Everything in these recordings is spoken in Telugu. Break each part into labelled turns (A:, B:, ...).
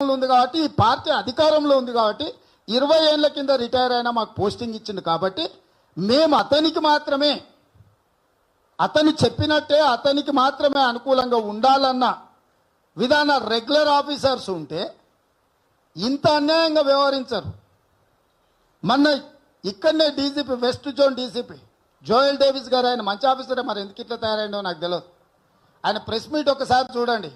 A: ఉంది కాబట్టి ఈ పార్టీ అధికారంలో ఉంది కాబట్టి ఇరవై ఏళ్ల కింద రిటైర్ అయినా మాకు పోస్టింగ్ ఇచ్చింది కాబట్టి మేము అతనికి మాత్రమే అతను చెప్పినట్టే అతనికి మాత్రమే అనుకూలంగా ఉండాలన్న విధాన రెగ్యులర్ ఆఫీసర్స్ ఉంటే ఇంత అన్యాయంగా వ్యవహరించరు మొన్న ఇక్కడనే DGP west zone DGP Joel Davis గారు ఆయన మంచి ఆఫీసరే మరి ఎందుకు ఇట్లా తయారైండో నాకు తెలియదు ఆయన ప్రెస్ మీట్ ఒకసారి చూడండి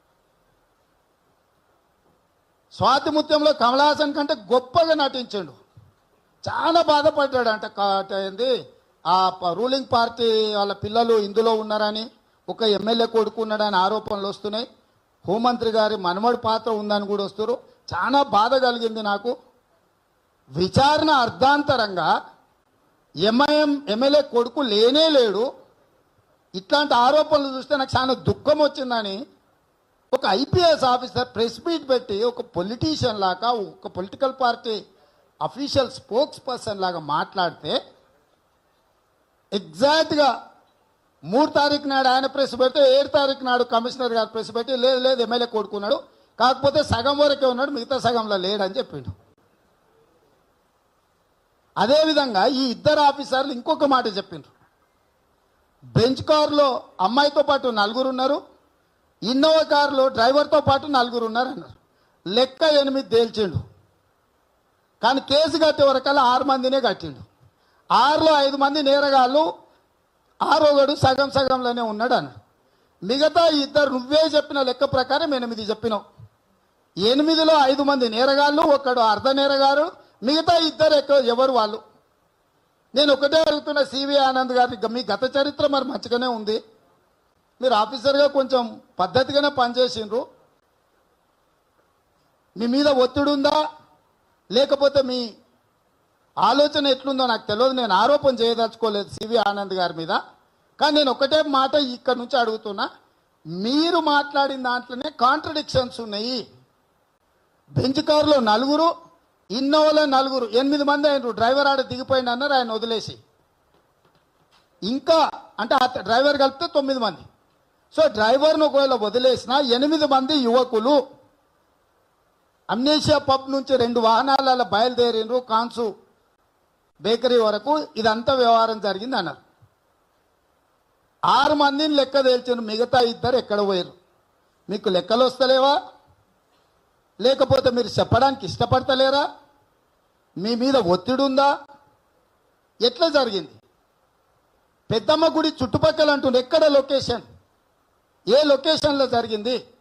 A: స్వాతి ముత్యంలో కమల్ హాసన్ కంటే గొప్పగా నటించాడు చాలా బాధపడ్డాడు అంట కా- ఏంది ఆ ప- రూలింగ్ పార్టీ వాళ్ళ పిల్లలు ఇందులో ఉన్నారని ఒక ఎమ్మెల్యే కొడుకున్నాడని ఆరోపణలు వస్తున్నాయి హోంమంత్రి గారి మనమడి పాత్ర ఉందని కూడా వస్తారు చాలా బాధ కలిగింది నాకు విచారణ అర్ధాంతరంగా ఎంఐఎం ఎమ్మెల్యే కొడుకు లేనే లేడు ఇట్లాంటి ఆరోపణలు చూస్తే నాకు చాలా దుఃఖం వచ్చిందని ఒక ఐపీఎస్ ఆఫీసర్ ప్రెస్ మీట్ పెట్టి ఒక పొలిటీషియన్ లాగా ఒక political party official spokesperson లాగా మాట్లాడితే ఎగ్జాక్ట్గా మూడు తారీఖు నాడు ఆయన ప్రెస్ పెడితే ఏడు తారీఖు నాడు కమిషనర్ గారు ప్రెస్ పెట్టి లేదు లేదు ఎమ్మెల్యే కొడుకున్నాడు కాకపోతే సగం వరకే ఉన్నాడు మిగతా సగంలో లేడని చెప్పిండు అదేవిధంగా ఈ ఇద్దరు ఆఫీసర్లు ఇంకొక మాట చెప్పిండ్రు బెంచ్ కారులో అమ్మాయితో పాటు నలుగురు ఉన్నారు ఇన్నోవా కారులో డ్రైవర్తో పాటు నలుగురు ఉన్నారు అన్నారు లెక్క ఎనిమిది తేల్చిండు కానీ కేసు కట్టే వరకల్లా ఆరు మందినే కట్టిండు ఆరులో ఐదు మంది నేరగాళ్ళు ఆరోగడు సగం సగంలోనే ఉన్నాడు అన్నాడు మిగతా ఇద్దరు నువ్వే చెప్పిన లెక్క ప్రకారం ఎనిమిది చెప్పినావు ఎనిమిదిలో ఐదు మంది నేరగాళ్ళు ఒకడు అర్ధ నేరగారు మిగతా ఇద్దరు ఎక్కువ ఎవరు వాళ్ళు నేను ఒకటే అడుగుతున్న సివి ఆనంద్ గారి మీ గత చరిత్ర మరి మంచిగానే ఉంది మీరు ఆఫీసర్గా కొంచెం పద్ధతిగానే పనిచేసిండ్రు మీ మీద ఒత్తిడి ఉందా లేకపోతే మీ ఆలోచన ఎట్లుందో నాకు తెలియదు నేను ఆరోపణ చేయదలుచుకోలేదు సివి ఆనంద్ గారి మీద కానీ నేను ఒకటే మాట ఇక్కడ నుంచి అడుగుతున్నా మీరు మాట్లాడిన దాంట్లోనే కాంట్రడిక్షన్స్ ఉన్నాయి బెంచ్ కారులో నలుగురు ఇన్నోవాలో నలుగురు ఎనిమిది మంది అయినరు డ్రైవర్ ఆడ దిగిపోయింది అన్నారు ఆయన వదిలేసి ఇంకా అంటే ఆ డ్రైవర్ కలిపితే తొమ్మిది మంది సో డ్రైవర్ను ఒకవేళ వదిలేసిన ఎనిమిది మంది యువకులు అమ్నేషియా పబ్ నుంచి రెండు వాహనాల బయలుదేరిండ్రు కాన్సు బేకరీ వరకు ఇదంతా వ్యవహారం జరిగింది అన్నారు ఆరు మందిని లెక్క తేల్చారు మిగతా ఇద్దరు ఎక్కడ పోయారు మీకు లెక్కలు వస్తలేవా లేకపోతే మీరు చెప్పడానికి ఇష్టపడతలేరా మీ మీద ఒత్తిడి ఉందా ఎట్లా జరిగింది పెద్దమ్మ గుడి చుట్టుపక్కల అంటుండే ఎక్కడ లొకేషన్ ఏ లొకేషన్లో జరిగింది